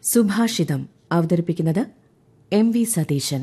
സുഭാഷിതം അവതരിപ്പിക്കുന്നത് M V Satheesan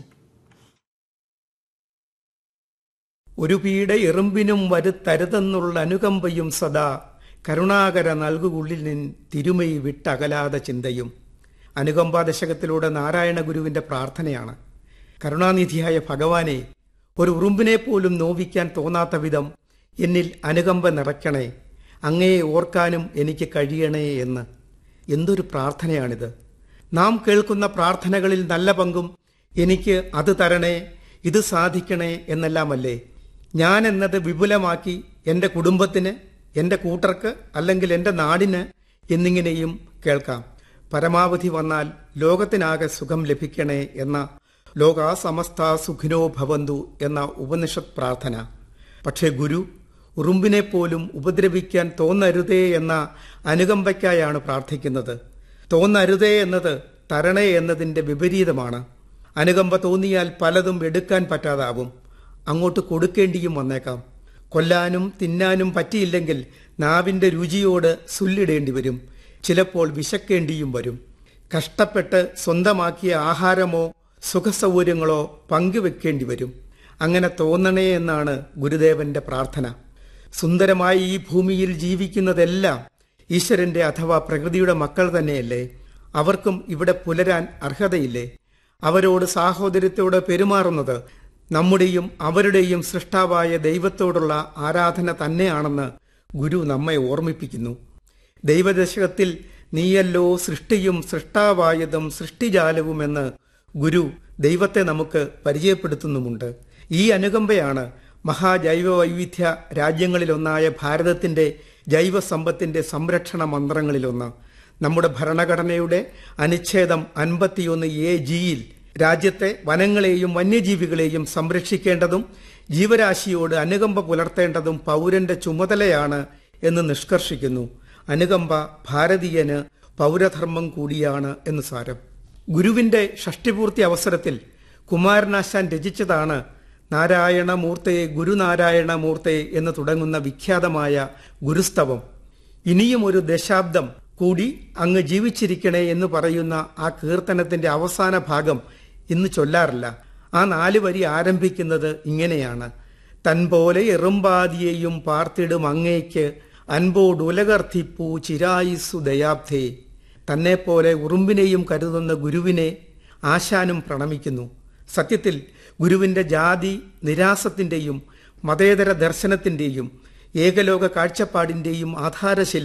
ഒരു പീഡ എറുമ്പിനും വരുത്തരുതെന്നുള്ള അനുകമ്പയും സദാ കരുണാകര നൽകുകുള്ളിൽ നിൻ തിരുമൈ വിട്ടകലാത ചിന്തയും അനുകമ്പാ ദശകത്തിലൂടെ നാരായണ ഗുരുവിന്റെ പ്രാർത്ഥനയാണ് കരുണാനിധിയായ ഭഗവാനെ ഒരു ഉറുമ്പിനെ പോലും നോവിക്കാൻ തോന്നാത്ത വിധം എന്നിൽ അനുകമ്പ നിറയ്ക്കണേ അങ്ങയെ ഓർക്കാനും എനിക്ക് കഴിയണേ എന്ന് എന്തൊരു പ്രാർത്ഥനയാണിത് നാം കേൾക്കുന്ന പ്രാർത്ഥനകളിൽ നല്ല പങ്കും എനിക്ക് അത് തരണേ ഇത് സാധിക്കണേ എന്നെല്ലാമല്ലേ ഞാൻ എന്നത് വിപുലമാക്കി എൻ്റെ കുടുംബത്തിന് എൻ്റെ കൂട്ടർക്ക് അല്ലെങ്കിൽ എൻ്റെ നാടിന് എന്നിങ്ങനെയും കേൾക്കാം പരമാവധി വന്നാൽ ലോകത്തിനാകെ സുഖം ലഭിക്കണേ എന്ന ലോകാ സമസ്ത സുഖിനോ ഭവന്തു എന്ന ഉപനിഷത്ത് പ്രാർത്ഥന പക്ഷേ ഗുരു ഉറുമ്പിനെ പോലും ഉപദ്രവിക്കാൻ തോന്നരുതേ എന്ന അനുകമ്പയ്ക്കായാണ് പ്രാർത്ഥിക്കുന്നത് തോന്നരുതേ എന്നത് തരണേ എന്നതിൻ്റെ വിപരീതമാണ് അനുകമ്പ തോന്നിയാൽ പലതും എടുക്കാൻ പറ്റാതാവും അങ്ങോട്ട് കൊടുക്കേണ്ടിയും വന്നേക്കാം കൊല്ലാനും തിന്നാനും പറ്റിയില്ലെങ്കിൽ നാവിൻ്റെ രുചിയോട് സുല്ലിടേണ്ടി വരും ചിലപ്പോൾ വിശക്കേണ്ടിയും വരും കഷ്ടപ്പെട്ട് സ്വന്തമാക്കിയ ആഹാരമോ സുഖസൗകര്യങ്ങളോ പങ്കുവെക്കേണ്ടി വരും അങ്ങനെ തോന്നണേ എന്നാണ് ഗുരുദേവന്റെ പ്രാർത്ഥന സുന്ദരമായി ഈ ഭൂമിയിൽ ജീവിക്കുന്നതെല്ലാം ഈശ്വരന്റെ അഥവാ പ്രകൃതിയുടെ മക്കൾ തന്നെയല്ലേ അവർക്കും ഇവിടെ പുലരാൻ അർഹതയില്ലേ അവരോട് സാഹോദര്യത്തോടെ പെരുമാറുന്നത് നമ്മുടെയും അവരുടെയും സൃഷ്ടാവായ ദൈവത്തോടുള്ള ആരാധന തന്നെയാണെന്ന് ഗുരു നമ്മെ ഓർമ്മിപ്പിക്കുന്നു ദൈവദശകത്തിൽ നീയല്ലോ സൃഷ്ടിയും സൃഷ്ടാവായതും സൃഷ്ടിജാലവുമെന്ന് ഗുരു ദൈവത്തെ നമുക്ക് പരിചയപ്പെടുത്തുന്നുമുണ്ട് ഈ അനുകമ്പയാണ് മഹാജൈവ വൈവിധ്യ രാജ്യങ്ങളിലൊന്നായ ഭാരതത്തിന്റെ ജൈവസമ്പത്തിന്റെ സംരക്ഷണ മന്ത്രങ്ങളിലൊന്ന് നമ്മുടെ ഭരണഘടനയുടെ അനുച്ഛേദം അൻപത്തിയൊന്ന് എ ജിയിൽ രാജ്യത്തെ വനങ്ങളെയും വന്യജീവികളെയും സംരക്ഷിക്കേണ്ടതും ജീവരാശിയോട് അനുകമ്പ പുലർത്തേണ്ടതും പൗരന്റെ ചുമതലയാണ് എന്ന് നിഷ്കർഷിക്കുന്നു അനുകമ്പ ഭാരതീയന് പൗരധർമ്മം കൂടിയാണ് എന്ന് സാരം ഗുരുവിന്റെ ഷഷ്ടിപൂർത്തി അവസരത്തിൽ കുമാരനാശാൻ രചിച്ചതാണ് നാരായണ മൂർത്തേ ഗുരുനാരായണ മൂർത്തേ എന്ന് തുടങ്ങുന്ന വിഖ്യാതമായ ഗുരുസ്തവം ഇനിയും ഒരു ദശാബ്ദം കൂടി അങ്ങ് ജീവിച്ചിരിക്കണേ എന്ന് പറയുന്ന ആ കീർത്തനത്തിന്റെ അവസാന ഭാഗം ഇന്ന് ചൊല്ലാറില്ല ആ നാല് വരി ആരംഭിക്കുന്നത് ഇങ്ങനെയാണ് തൻപോലെ എറുമ്പാതിയെയും പാർത്തിടും അങ്ങേക്ക് അൻപോടുലകർത്തിപ്പൂ ചിരായുസ്സു ദയാബ്ധേ തന്നെപ്പോലെ ഉറുമ്പിനെയും കരുതുന്ന ഗുരുവിനെ ആശാനും പ്രണമിക്കുന്നു സത്യത്തിൽ ഗുരുവിന്റെ ജാതി നിരാസത്തിന്റെയും മതേതര ദർശനത്തിന്റെയും ഏകലോക കാഴ്ചപ്പാടിന്റെയും ആധാരശില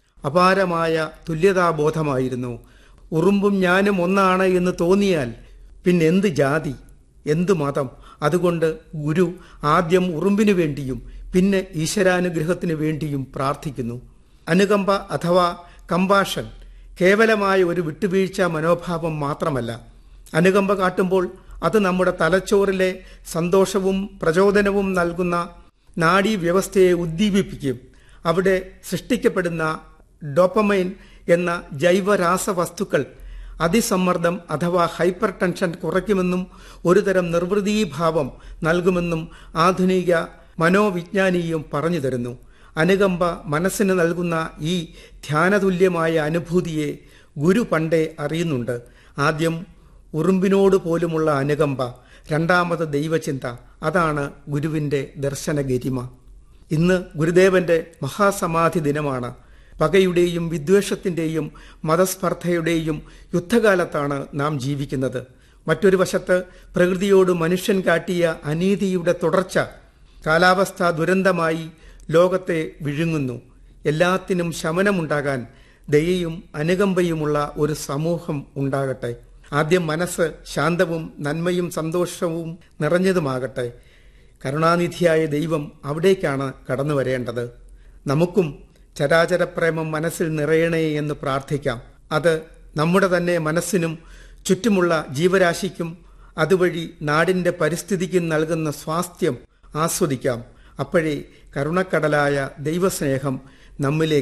അപാരമായ തുല്യതാബോധമായിരുന്നു ഉറുമ്പും ഞാനും ഒന്നാണ് എന്ന് തോന്നിയാൽ പിന്നെ എന്ത് ജാതി എന്ത് മതം അതുകൊണ്ട് ഗുരു ആദ്യം ഉറുമ്പിനു വേണ്ടിയും പിന്നെ ഈശ്വരാനുഗ്രഹത്തിനു വേണ്ടിയും പ്രാർത്ഥിക്കുന്നു അനുകമ്പ അഥവാ കമ്പാഷൻ കേവലമായ ഒരു വിട്ടുവീഴ്ച മനോഭാവം മാത്രമല്ല അനുകമ്പ കാട്ടുമ്പോൾ അത് നമ്മുടെ തലച്ചോറിലെ സന്തോഷവും പ്രചോദനവും നൽകുന്ന നാഡീ വ്യവസ്ഥയെ ഉദ്ദീപിപ്പിക്കും അവിടെ സൃഷ്ടിക്കപ്പെടുന്ന ഡോപ്പമൈൻ എന്ന ജൈവരാസവസ്തുക്കൾ അതിസമ്മർദ്ദം അഥവാ ഹൈപ്പർ ടെൻഷൻ കുറയ്ക്കുമെന്നും ഒരുതരം നിർവൃതീഭാവം നൽകുമെന്നും ആധുനിക മനോവിജ്ഞാനിയും പറഞ്ഞു തരുന്നു അനുകമ്പ മനസ്സിന് നൽകുന്ന ഈ ധ്യാനതുല്യമായ അനുഭൂതിയെ ഗുരു പണ്ടേ അറിയുന്നുണ്ട് ആദ്യം ഉറുമ്പിനോട് പോലുമുള്ള അനുകമ്പ രണ്ടാമത് ദൈവചിന്ത അതാണ് ഗുരുവിന്റെ ദർശന ഗരിമ ഇന്ന് ഗുരുദേവന്റെ മഹാസമാധി ദിനമാണ് പകയുടെയും വിദ്വേഷത്തിന്റെയും മതസ്പർദ്ധയുടെയും യുദ്ധകാലത്താണ് നാം ജീവിക്കുന്നത് മറ്റൊരു വശത്ത് പ്രകൃതിയോട് മനുഷ്യൻ കാട്ടിയ അനീതിയുടെ തുടർച്ച കാലാവസ്ഥാ ദുരന്തമായി ലോകത്തെ വിഴുങ്ങുന്നു എല്ലാത്തിനും ശമനമുണ്ടാകാൻ ദയയും അനുകമ്പയുമുള്ള ഒരു സമൂഹം ഉണ്ടാകട്ടെ ആദ്യം മനസ്സ് ശാന്തവും നന്മയും സന്തോഷവും നിറഞ്ഞതുമാകട്ടെ കരുണാനിധിയായ ദൈവം അവിടേക്കാണ് കടന്നു വരേണ്ടത് നമുക്കും ചരാചരപ്രേമം മനസ്സിൽ നിറയണേ എന്ന് പ്രാർത്ഥിക്കാം അത് നമ്മുടെ തന്നെ മനസ്സിനും ചുറ്റുമുള്ള ജീവരാശിക്കും അതുവഴി നാടിന്റെ പരിസ്ഥിതിക്കും നൽകുന്ന സ്വാസ്ഥ്യം ആസ്വദിക്കാം അപ്പോഴേ കരുണക്കടലായ ദൈവസ്നേഹം നമ്മിലേക്ക്